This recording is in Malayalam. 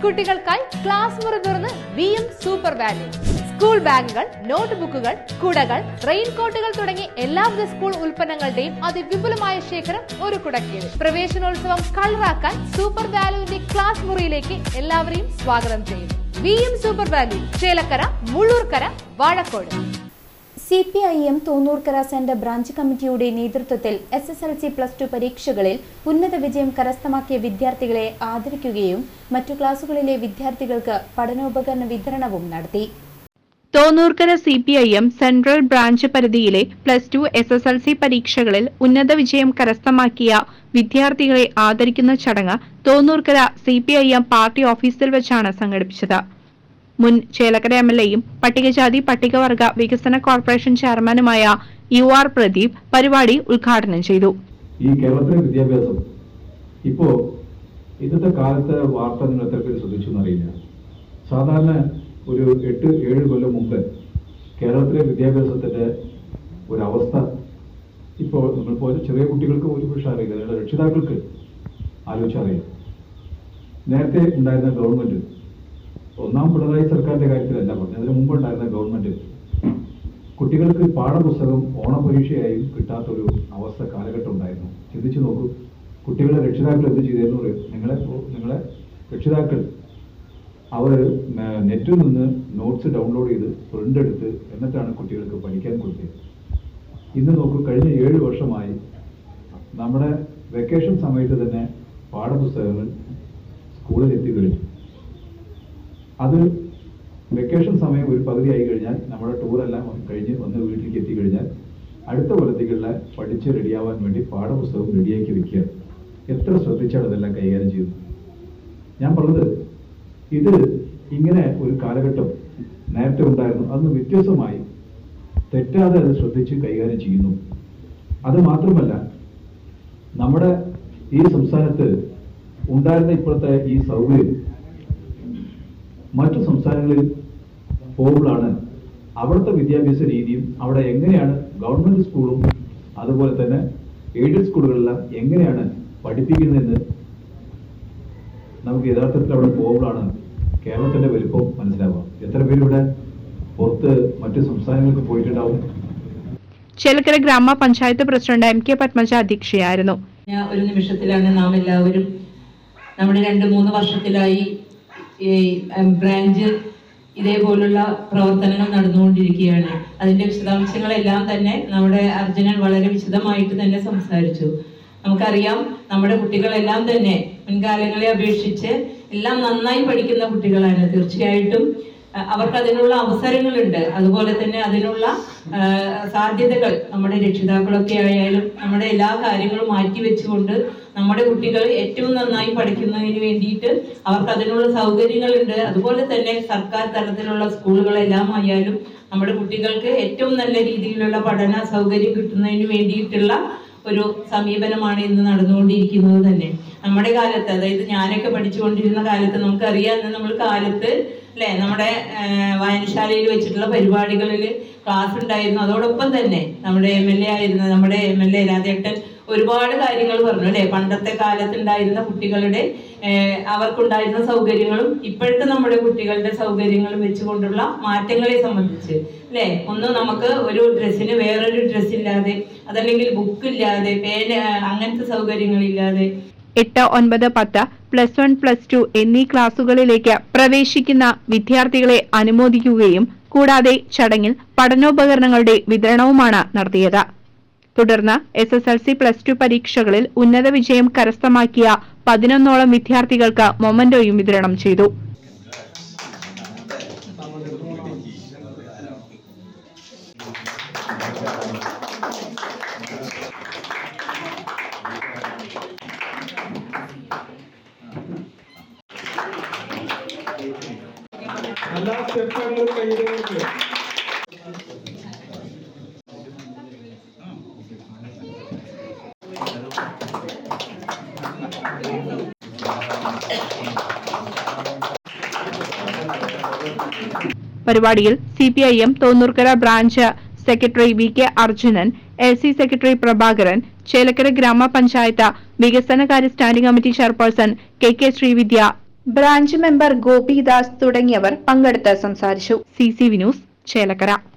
കുട്ടികൾക്കായി ക്ലാസ് മുറി തുറന്ന് V M super value school ബാഗുകൾ നോട്ട് ബുക്കുകൾ കുടകൾ റെയിൻകോട്ടുകൾ തുടങ്ങി എല്ലാവിധ സ്കൂൾ ഉൽപ്പന്നങ്ങളുടെയും അതിവിപുലമായ ശേഖരം ഒരു കുടക്കീഴിൽ പ്രവേശനോത്സവം കളറാക്കാൻ സൂപ്പർ വാല്യൂവിന്റെ ക്ലാസ് മുറിയിലേക്ക് എല്ലാവരെയും സ്വാഗതം ചെയ്യുന്നു V M super value Chelakkara Mullurkara Vazhakkode C P I M Thonnurkara centre branch കമ്മിറ്റിയുടെ നേതൃത്വത്തിൽ S S L C plus two പരീക്ഷകളിൽ ഉന്നത വിജയം കരസ്ഥമാക്കിയ വിദ്യാർത്ഥികളെ ആദരിക്കുകയും മറ്റു ക്ലാസുകളിലെ വിദ്യാർത്ഥികൾക്ക് പഠനോപകരണ വിതരണവും നടത്തി Thonnurkara C P I M central branch പരിധിയിലെ plus two S S L C പരീക്ഷകളിൽ ഉന്നത വിജയം കരസ്ഥമാക്കിയ വിദ്യാർത്ഥികളെ ആദരിക്കുന്ന ചടങ്ങ് Thonnurkara C P I M party office വെച്ചാണ് സംഘടിപ്പിച്ചത് മുൻ ചേലക്കര എം എൽ എയും പട്ടികജാതി പട്ടികവർഗ വികസന കോർപ്പറേഷൻ ചെയർമാനുമായ യു ആർ പ്രദീപ് പരിപാടി ഉദ്ഘാടനം ചെയ്തു ഈ കേരളത്തിലെ വിദ്യാഭ്യാസം ഇപ്പോ ഇന്നത്തെ കാലത്തെ വാർത്ത നിങ്ങൾ എത്ര പേര് ശ്രദ്ധിച്ചു എന്നറിയില്ല സാധാരണ ഒരു എട്ട് ഏഴ് കൊല്ലം മുമ്പ് കേരളത്തിലെ വിദ്യാഭ്യാസത്തിന്റെ ഒരവസ്ഥ ഇപ്പോൾ നമ്മളിപ്പോൾ ചെറിയ കുട്ടികൾക്ക് ഒരു പക്ഷേ അറിയില്ല നിങ്ങളുടെ രക്ഷിതാക്കൾക്ക് ആലോചിച്ചറിയാം നേരത്തെ ഉണ്ടായിരുന്ന ഗവൺമെന്റ് ഒന്നാം പിണറായി സർക്കാരിന്റെ കാര്യത്തിലല്ല പറഞ്ഞത് അതിന് മുമ്പ് ഉണ്ടായിരുന്ന ഗവൺമെന്റ് കുട്ടികൾക്ക് പാഠപുസ്തകം ഓണപരീക്ഷയായും കിട്ടാത്തൊരു അവസ്ഥ കാലഘട്ടം ഉണ്ടായിരുന്നു ചിന്തിച്ചു നോക്കൂ കുട്ടികളെ രക്ഷിതാക്കൾ എന്ത് ചെയ്തിരുന്നു അറിയോ? നിങ്ങളെ നിങ്ങളെ രക്ഷിതാക്കൾ അവർ നെറ്റിൽ നിന്ന് നോട്ട്സ് ഡൗൺലോഡ് ചെയ്ത് പ്രിന്റ് എടുത്ത് എന്നിട്ടാണ് കുട്ടികൾക്ക് പഠിക്കാൻ കൊടുത്തത് ഇന്ന് നോക്കൂ കഴിഞ്ഞ ഏഴ് വർഷമായി നമ്മുടെ വെക്കേഷൻ സമയത്ത് തന്നെ പാഠപുസ്തകങ്ങൾ സ്കൂളിൽ എത്തി കഴിഞ്ഞു അത് വെക്കേഷൻ സമയം ഒരു പകുതിയായി കഴിഞ്ഞാൽ നമ്മുടെ ടൂറെല്ലാം കഴിഞ്ഞ് വന്ന് വീട്ടിലേക്ക് എത്തിക്കഴിഞ്ഞാൽ അടുത്ത കൊല്ലത്തേക്കുള്ള പഠിച്ച് റെഡിയാവാൻ വേണ്ടി പാഠപുസ്തകം റെഡിയാക്കി വെക്കുക എത്ര ശ്രദ്ധിച്ചാണ് ഇതെല്ലാം കൈകാര്യം ചെയ്യുന്നത് ഞാൻ പറഞ്ഞത് ഇത് ഇങ്ങനെ ഒരു കാലഘട്ടം നേരത്തെ ഉണ്ടായിരുന്നു അന്ന് വ്യത്യസ്തമായി തെറ്റാതെ അത് ശ്രദ്ധിച്ച് കൈകാര്യം ചെയ്യുന്നു അത് മാത്രമല്ല നമ്മുടെ ഈ സംസ്ഥാനത്ത് ഉണ്ടായിരുന്ന ഇപ്പോഴത്തെ ഈ സൗകര്യം മറ്റു സംസ്ഥാനങ്ങളിൽ പോകുമ്പോഴാണ് അവിടുത്തെ വിദ്യാഭ്യാസ രീതിയും അവിടെ എങ്ങനെയാണ് ഗവൺമെന്റ് സ്കൂളും അതുപോലെ തന്നെ എയ്ഡഡ് സ്കൂളുകളെല്ലാം എങ്ങനെയാണ് പഠിപ്പിക്കുന്നതെന്ന് നമുക്ക് യഥാർത്ഥത്തിൽ അവിടെ പോകുമ്പോഴാണ് കേരളത്തിന്റെ വലിപ്പം മനസ്സിലാവുക എത്ര പേര് ഇവിടെ പുറത്ത് മറ്റു സംസ്ഥാനങ്ങൾക്ക് പോയിട്ടുണ്ടാവും ചേലക്കര ഗ്രാമപഞ്ചായത്ത് പ്രസിഡന്റ് എം കെ പത്മജ അധ്യക്ഷയായിരുന്നു കഴിഞ്ഞ ഒരു നിമിഷത്തിലാണ് നാം എല്ലാവരും നമ്മുടെ രണ്ട് മൂന്ന് വർഷത്തിലായി ഈ ഉം, ബ്രാഞ്ച് ഇതേപോലുള്ള പ്രവർത്തനങ്ങൾ നടന്നുകൊണ്ടിരിക്കുകയാണ് അതിന്റെ വിശദാംശങ്ങളെല്ലാം തന്നെ നമ്മുടെ അർജുനൻ വളരെ വിശദമായിട്ട് തന്നെ സംസാരിച്ചു നമുക്കറിയാം നമ്മുടെ കുട്ടികളെല്ലാം തന്നെ മുൻകാലങ്ങളെ അപേക്ഷിച്ച് എല്ലാം നന്നായി പഠിക്കുന്ന കുട്ടികളാണ് തീർച്ചയായിട്ടും അഹ് അവർക്ക് അതിനുള്ള അവസരങ്ങളുണ്ട് അതുപോലെ തന്നെ അതിനുള്ള ആഹ് സാധ്യതകൾ നമ്മുടെ രക്ഷിതാക്കളൊക്കെ ആയാലും നമ്മുടെ എല്ലാ കാര്യങ്ങളും മാറ്റി വെച്ചുകൊണ്ട് നമ്മുടെ കുട്ടികൾ ഏറ്റവും നന്നായി പഠിക്കുന്നതിന് വേണ്ടിയിട്ട് അവർക്ക് അതിനുള്ള സൗകര്യങ്ങളുണ്ട് അതുപോലെ തന്നെ സർക്കാർ തലത്തിലുള്ള സ്കൂളുകളെല്ലാം ആയാലും നമ്മുടെ കുട്ടികൾക്ക് ഏറ്റവും നല്ല രീതിയിലുള്ള പഠന സൗകര്യം കിട്ടുന്നതിന് വേണ്ടിയിട്ടുള്ള ഒരു സമീപനമാണ് ഇന്ന് നടന്നുകൊണ്ടിരിക്കുന്നത് തന്നെ നമ്മുടെ കാലത്ത് അതായത് ഞാനൊക്കെ പഠിച്ചുകൊണ്ടിരുന്ന കാലത്ത് നമുക്കറിയാം അന്ന് നമ്മൾ കാലത്ത് അല്ലെ നമ്മുടെ ആ, വായനശാലയിൽ വെച്ചിട്ടുള്ള പരിപാടികളിൽ ക്ലാസ് ഉണ്ടായിരുന്നു അതോടൊപ്പം തന്നെ നമ്മുടെ എം എൽ എ ആയിരുന്ന നമ്മുടെ എം എൽ എ രാധേട്ടൻ ഒരുപാട് കാര്യങ്ങൾ പറഞ്ഞു അല്ലെ പണ്ടത്തെ കാലത്ത് ഉണ്ടായിരുന്ന കുട്ടികളുടെ ഏഹ്, അവർക്കുണ്ടായിരുന്ന സൗകര്യങ്ങളും ഇപ്പോഴത്തെ നമ്മുടെ കുട്ടികളുടെ സൗകര്യങ്ങളും വെച്ചുകൊണ്ടുള്ള മാറ്റങ്ങളെ സംബന്ധിച്ച് അല്ലെ ഒന്ന് നമുക്ക് ഒരു ഡ്രസ്സിന് വേറൊരു ഡ്രസ്സ് ഇല്ലാതെ അതല്ലെങ്കിൽ ബുക്ക് ഇല്ലാതെ പേന അങ്ങനത്തെ സൗകര്യങ്ങളില്ലാതെ എട്ട് ഒൻപത് പത്ത് പ്ലസ് വൺ പ്ലസ് ടു എന്നീ ക്ലാസുകളിലേക്ക് പ്രവേശിക്കുന്ന വിദ്യാർത്ഥികളെ അനുമോദിക്കുകയും കൂടാതെ ചടങ്ങിൽ പഠനോപകരണങ്ങളുടെ വിതരണവുമാണ് നടത്തിയത് തുടർന്ന് S S L C plus two പരീക്ഷകളിൽ ഉന്നത വിജയം കരസ്ഥമാക്കിയ പതിനൊന്നോളം വിദ്യാർത്ഥികൾക്ക് മൊമന്റോയും വിതരണം ചെയ്തു എല്ലാ സ്റ്റെപ്പുകളും കയ്യിലേക്ക് പരിപാടിയിൽ C P I M Thonnurkara branch secretary V K Arjunan L C secretary Prabhakaran Chelakkara ഗ്രാമപഞ്ചായത്ത് വികസനകാര്യ standing committee chairperson K K Sreevidya branch member Gopidas തുടങ്ങിയവർ പങ്കെടുത്ത് സംസാരിച്ചു C C V news Chelakkara